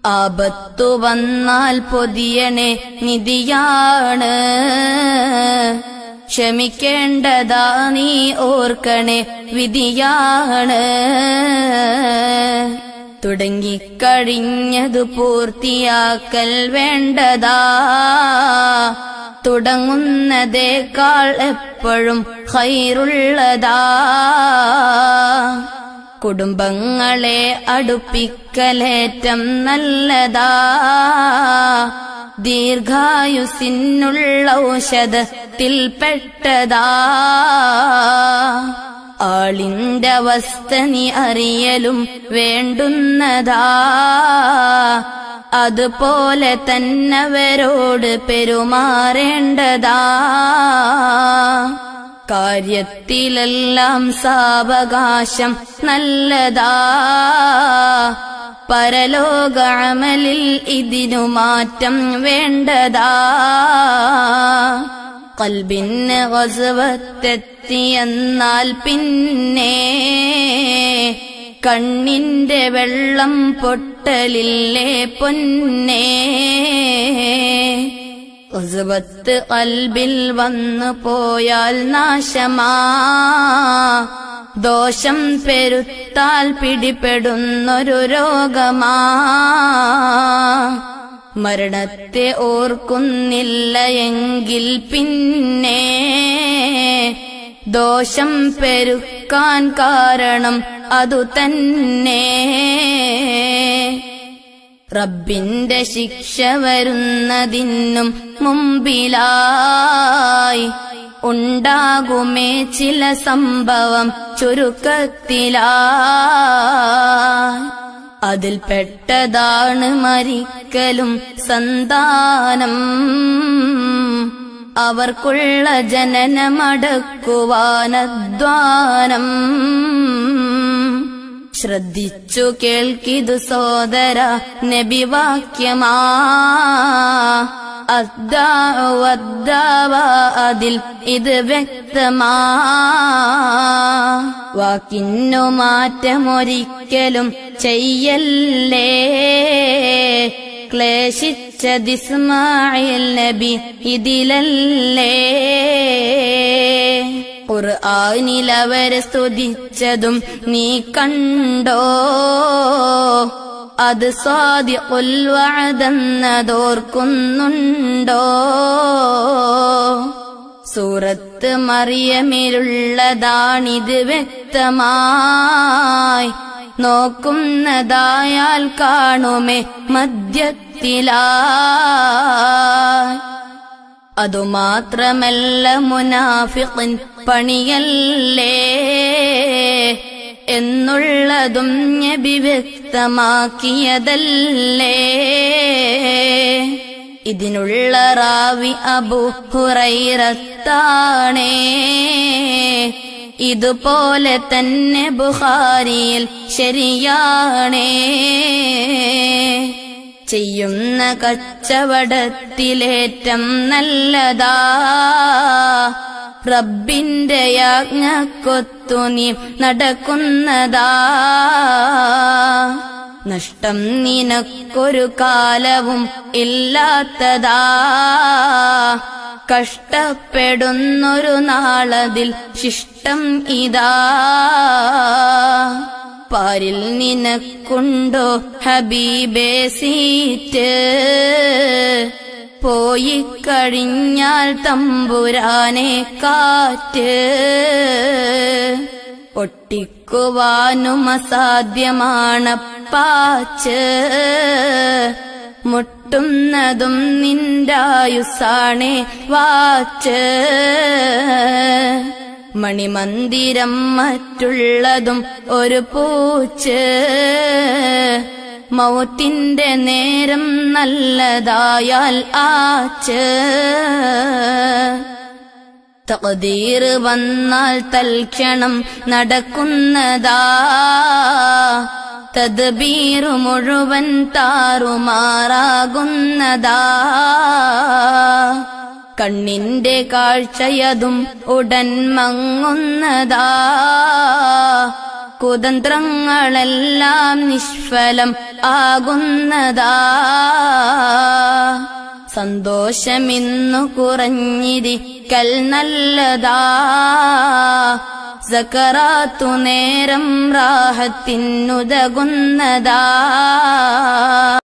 ആപത്തു വന്നാൽ പൊതിയണേ നിധിയാണ് ക്ഷമിക്കേണ്ടതാ നീ ഓർക്കണേ വിധിയാണ് തുടങ്ങിക്കഴിഞ്ഞതു പൂർത്തിയാക്കൽ വേണ്ടതാ തുടങ്ങുന്നതേക്കാൾ എപ്പോഴും ഹൈറുള്ളതാ കുടുംബങ്ങളെ അടുപ്പിക്കലേറ്റം നല്ലതാ ദീർഘായുസിനുള്ള ഔഷധത്തിൽപ്പെട്ടതാ ആളിന്റെ അവസ്ഥ നീ അറിയലും വേണ്ടുന്നതാ അതുപോലെ തന്നവരോട് പെരുമാറേണ്ടതാ കാര്യത്തിലെല്ലാം സാവകാശം നല്ലതാ പരലോകമലിൽ ഇതിനു മാറ്റം വേണ്ടതാ കൽബിന് വസുവത്തെത്തിയെന്നാൽ പിന്നെ കണ്ണിന്റെ വെള്ളം പൊട്ടലില്ലേ പൊന്നേ ഉസുബത്ത് കൽബിൽ വന്നു പോയാൽ നാശമാ ദോഷം പെരുത്താൽ പിടിപെടുന്നൊരു രോഗമാ മരണത്തെ ഓർക്കുന്നില്ല എങ്കിൽ പിന്നെ ദോഷം പെരുക്കാൻ കാരണം അതു തന്നെ റബ്ബിന്റെ ശിക്ഷ വരുന്നതിനും മുമ്പിലായി ഉണ്ടാകുമേ ചില സംഭവം ചുരുക്കത്തിലാ അതിൽപ്പെട്ടതാണ് മരിക്കലും സന്താനം അവർക്കുള്ള ജനനമടക്കുവാനദ്വാനം ശ്രദ്ധിച്ചു കേൾക്കിതു സോദര നബിവാക്യമാ അദ്ദാവ അതിൽ ഇത് വ്യക്തമാ വാക്കിന്നു മാറ്റമൊരിക്കലും ചെയ്യല്ലേ ക്ലേശിച്ചതിസ്മായിൽ നബി ഇതിലല്ലേ ഖുർആനിലവരെ സ്തുതിച്ചതും നീ കണ്ടോ അത് സ്വാദിഖുൽ വഅദെന്നതോർക്കുന്നുണ്ടോ സൂറത്ത് മറിയമിലുള്ളതാണിത് വ്യക്തമായി നോക്കുന്നതായാൽ കാണുമേ മധ്യത്തിലാ അതുമാത്രമല്ല മുനാഫിഖിൻ പണിയല്ലേ എന്നുള്ളതും നബി വ്യക്തമാക്കിയതല്ലേ ഇതിനുള്ള റാവി അബു ഹുറൈറത്താണേ ഇതുപോലെ തന്നെ ബുഖാരിയിൽ ശരിയാണേ ചെയ്യുന്ന കച്ചവടത്തിലേറ്റം നല്ലതാ റബ്ബിന്റെ യാജ്ഞക്കൊത്തു നീ നടക്കുന്നതാ നഷ്ടം നിനക്കൊരു കാലവും ഇല്ലാത്തതാ കഷ്ടപ്പെടുന്നൊരു നാളതിൽ ശിഷ്ടം ഇതാ പാരിൽ നിനക്കുണ്ടോ ഹബീബേ സീറ്റ് പോയി കഴിഞ്ഞാൽ തമ്പുരാനെ കാറ്റ് ഒട്ടിക്കുവാനും അസാധ്യമാണ് പാച്ച് മുട്ടുന്നതും നിന്റായുസാണേ വാച്ച് മണിമന്ദിരം മറ്റുള്ളതും ഒരു പൂച്ച് മൗത്തിന്റെ നേരം നല്ലതായാൽ ആച്ച് തകദീർ വന്നാൽ തൽക്ഷണം നടക്കുന്നതാ തദ്ബീറു മുഴുവൻ താറുമാറാകുന്നതാ കണ്ണിന്റെ കാഴ്ചയതും ഉടൻ മങ്ങുന്നതാ കുതന്ത്രങ്ങളെല്ലാം നിഷ്ഫലം ആകുന്നതാ സന്തോഷമിന്നു കുറഞ്ഞിരിക്കൽ നല്ലതാ സക്കറാത്തു നേരം റാഹത്തിനുതകുന്നതാ